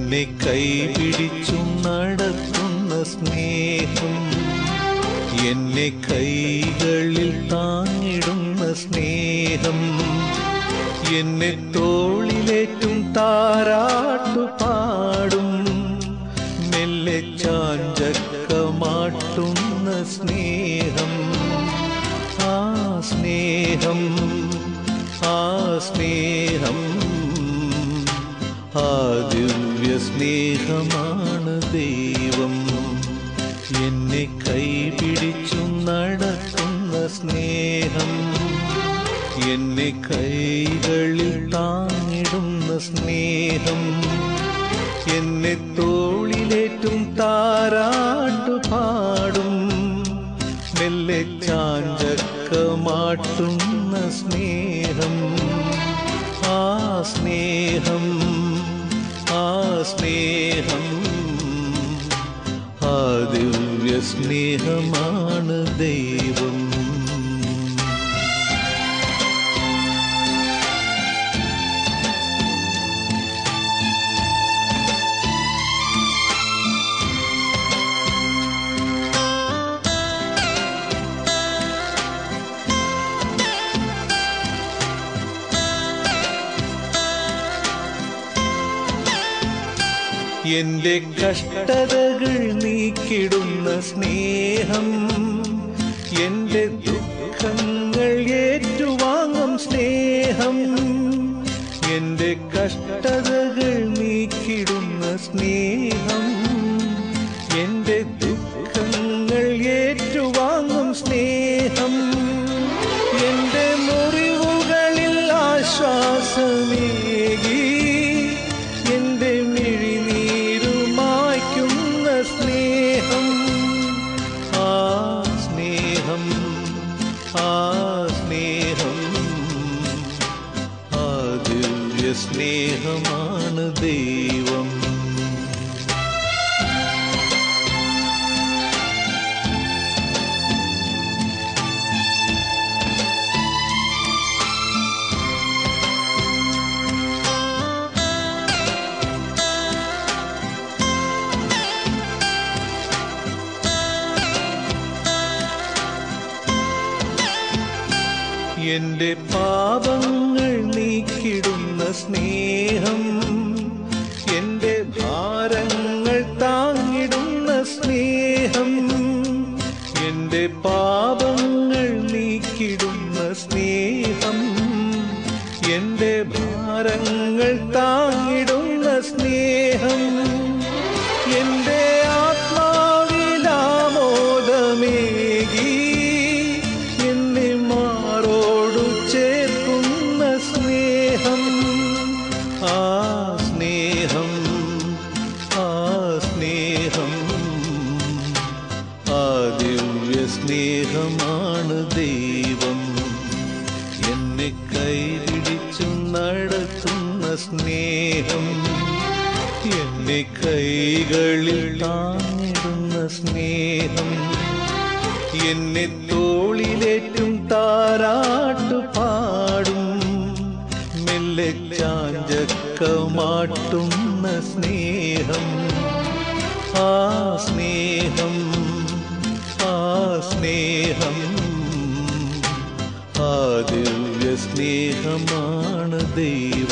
എന്നെ കൈപിടിച്ചു നടത്തുന്ന സ്നേഹം എന്നെ കൈകളിൽ താങ്ങിടുന്ന സ്നേഹം എന്നെ തോളിലേറ്റും താരാട്ടു പാടും മെല്ലെ ചാഞ്ചക്കമാട്ടുന്ന സ്നേഹം ആ സ്നേഹം ആ സ്നേഹം ആ ദിവ്യ സ്നേഹമാണ് ദൈവം എന്നെ കൈപിടിച്ചു നടത്തുന്ന സ്നേഹം എന്നെ കൈകളിൽ താങ്ങിടുന്ന സ്നേഹം എന്നെ തോളിലേറ്റും താരാട്ടു പാടും മെല്ലെ ചാഞ്ചക്കമാട്ടുന്ന സ്നേഹം ആ സ്നേഹം ആ സ്നേഹം ആ ദിവ്യ സ്നേഹമാണ് ദൈവം എന്റെ കഷ്ടതകൾ നീക്കിടുന്ന സ്നേഹം എന്റെ ദുഃഖങ്ങൾ ഏറ്റുവാങ്ങും സ്നേഹം എന്റെ കഷ്ടതകൾ നീക്കിടുന്ന സ്നേഹം എന്റെ ദുഃഖങ്ങൾ ഏറ്റുവാങ്ങും സ്നേഹം എന്റെ മുറിവുകളിൽ ആശ്വാസമേകി എന്റെ മിഴിനീരുമായ്ക്കുന്ന സ്നേഹം ആ സ്നേഹം ആ സ്നേഹം ആ ദിവ്യ സ്നേഹമാണ് ദൈവം എന്റെ പാപങ്ങൾ നീക്കിടുന്ന സ്നേഹം എന്റെ ഭാരങ്ങൾ താങ്ങിടുന്ന സ്നേഹം എന്റെ പാപങ്ങൾ നീക്കിടുന്ന സ്നേഹം എന്റെ ഭാരങ്ങൾ താങ്ങിടുന്ന സ്നേഹം എന്റെ ആത്മാവിലാമോദമേകി എന്നെ മാറോടു ചേർക്കുന്ന സ്നേഹം ആ സ്നേഹം ആ സ്നേഹം ആ ദിവ്യ സ്നേഹമാണ് ദൈവം എന്നെ കൈപിടിച്ചു നടത്തുന്ന സ്നേഹം എന്നെ കൈകളിൽ താങ്ങിടുന്ന സ്നേഹം എന്നെ തോളിലേറ്റും താരാട്ടു പാടും മെല്ലെ ചാഞ്ചക്കമാട്ടുന്ന സ്നേഹം ആ സ്നേഹം ആ സ്നേഹം ആ ദിവ്യ സ്നേഹമാണ് ദൈവം